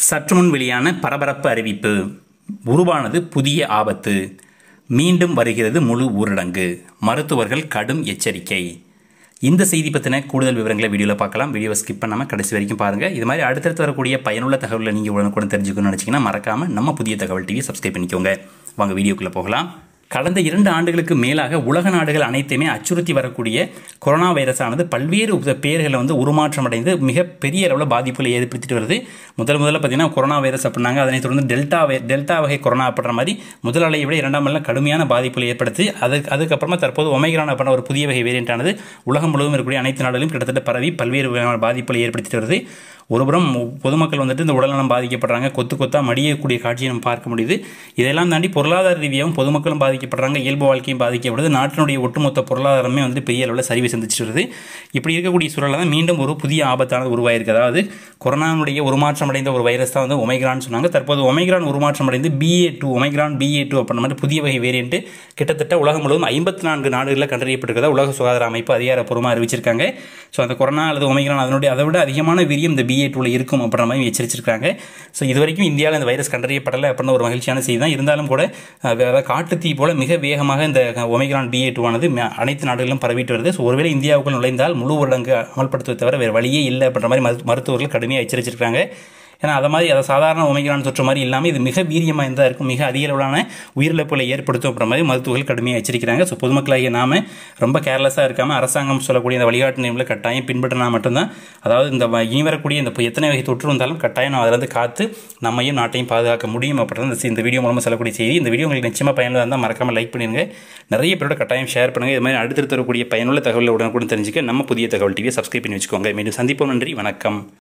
சற்று முன் வெளியான பரபரப்பு அறிவிப்பு உருவானது புதிய ஆபத்து மீண்டும் வருகிறது முழு ஊரடங்கு மருத்துவர்கள் கடும் எச்சரிக்கை இந்த செய்தி பற்றின கூடுதல் விவரங்களை வீடியோவில் பார்க்கலாம் வீடியோவை ஸ்கிப் பண்ணாமல் கடைசி வரைக்கும் பாருங்கள் இது மாதிரி அடுத்தடுத்து வரக்கூடிய பயனுள்ள தகவலை நீங்கள் உடனுக்குடன் தெரிஞ்சுக்கணும்னு நினச்சிங்கன்னா மறக்காமல் நம்ம புதிய தகவல் டிவி சப்ஸ்கிரைப் பண்ணிக்கோங்க வாங்க வீடியோக்குள்ளே போகலாம் கடந்த இரண்டு ஆண்டுகளுக்கு மேலாக உலக நாடுகள் அனைத்தையுமே அச்சுறுத்தி வரக்கூடிய கொரோனா வைரஸானது பல்வேறு உத- பெயர்களை வந்து உருமாற்றம் அடைந்து மிக பெரிய அளவில் பாதிப்புகளை ஏற்படுத்திட்டு வருது முதல் முதல்ல பார்த்தீங்கன்னா கொரோனா வைரஸ் அப்படின்னாங்க அதனைத் தொடர்ந்து டெல்டா வை டெல்டா வகை கொரோனா அப்படின்ற மாதிரி முதல் அலையை விட இரண்டாம் அலையில் கடுமையான பாதிப்புகளை ஏற்படுத்தி அதுக்கு அதுக்கப்புறமா தற்போது ஒமைக்ரான் அப்படின்ற ஒரு புதிய வகை வேரியண்டானது உலகம் முழுவதும் இருக்கக்கூடிய அனைத்து நாடுகளிலும் கிட்டத்தட்ட பரவி பல்வேறு வகையான பாதிப்புகளை ஏற்படுத்திட்டு வருது ஒருபுறம் பொதுமக்கள் வந்துட்டு இந்த உடல்நலம் பாதிக்கப்படுறாங்க கொத்து கொத்தா மடியக்கூடிய காட்சியை நம்ம பார்க்க முடியுது இதெல்லாம் தாண்டி பொருளாதார ரீதியாகவும் பொதுமக்களும் பாதிக்கப்படுறாங்க இயல்பு வாழ்க்கையும் பாதிக்கப்படுது நாட்டினுடைய ஒட்டுமொத்த பொருளாதாரமே வந்துட்டு பெரிய அளவில் சரிவை சந்திச்சுட்டு வருது இப்படி இருக்கக்கூடிய சூழலில் தான் மீண்டும் ஒரு புதிய ஆபத்தானது உருவாயிருக்கு அதாவது கொரோனாவுடைய உருமாற்றம் அடைந்த ஒரு வைரஸ் தான் வந்து ஒமைக்ரான் சொன்னாங்க தற்போது ஒமைக்ரான் உருமாற்றம் அடைந்து BA two Omicron BA two அப்படின்ற மாதிரி புதிய வகை வேரியன்ட் கிட்டத்தட்ட உலகம் முழுவதும் ஐம்பத்தி நான்கு நாடுகளில் கண்டறியப்பட்டிருக்கிறதா உலக சுகாதார அமைப்பு அதிகாரப்பூர்வமாக அறிவிச்சிருக்காங்க ஸோ அந்த கொரோனா அல்லது ஒமைக்ரான் அதனுடைய அதை விட அதிகமான வீரியம் இந்த பிஏ டூவில் இருக்கும் அப்படின்ற மாதிரி எச்சரிச்சிருக்காங்க ஸோ இது வரைக்கும் இந்தியாவில் இந்த வைரஸ் கண்டறியப்படலை அப்படின்னு ஒரு மகிழ்ச்சியான செய்தி தான் இருந்தாலும் கூட அஹ், அதாவது காட்டுத்தீ போல மிக வேகமாக இந்த ஒமைக்ரான் பிஏ டூ ஆனது ம- அனைத்து நாடுகளிலும் பரவிட்டு வருது ஸோ ஒருவேளை இந்தியாவுக்குள் நுழைந்தால் முழு ஊரடங்கு அமல்படுத்துவதை தவிர வேறு வழியே இல்லை அப்படின்ற மாதிரி மருத்து- மருத்துவர்கள் கடுமையாக எச்சரிச்சிருக்காங்க ஏன்னா அதை மாதிரி அதை சாதாரண ஒமைக்ரான் தொற்று மாதிரி இல்லாமல் இது மிக வீரியமாக இருந்தால் இருக்கும் மிக அதிக அளவிலான உயிரிழப்புகளை ஏற்படுத்தும் அப்படின்ற மாதிரி மருத்துவர்கள் கடுமையாக எச்சரிக்கிறாங்க ஸோ பொதுமக்களாகிய நாம ரொம்ப கேர்லெஸ்ஸாக இருக்காமல் அரசாங்கம் சொல்லக்கூடிய இந்த வழிகாட்டு நெறிமுறை கட்டாயம் பின்பற்றினா மட்டும்தான் அதாவது இந்த வ- இனி வரக்கூடிய இந்த இப்போ எத்தனை வகை தொற்று வந்தாலும் கட்டாயம் நம்ம அதிலிருந்து காத்து நம்மையும் நாட்டையும் பாதுகாக்க முடியும் அப்படின்றது இந்த சி- இந்த வீடியோ மூலமாக சொல்லக்கூடிய செய்தி இந்த வீடியோ உங்களுக்கு நிச்சயமாக பயனுள்ளதாக இருந்தால் மறக்காமல் லைக் பண்ணிடுங்க நிறைய பேரோட கட்டாயம் ஷேர் பண்ணுங்கள் இது மாதிரி அடுத்தடுத்து வரக்கூடிய பயனுள்ள தகவலை உடனுக்குடன் தெரிஞ்சுக்க நம்ம புதிய தகவல் டிவியை சப்ஸ்கிரைப் பண்ணி வச்சுக்கோங்க மீண்டும் சந்திப்போம் நன்றி வணக்கம்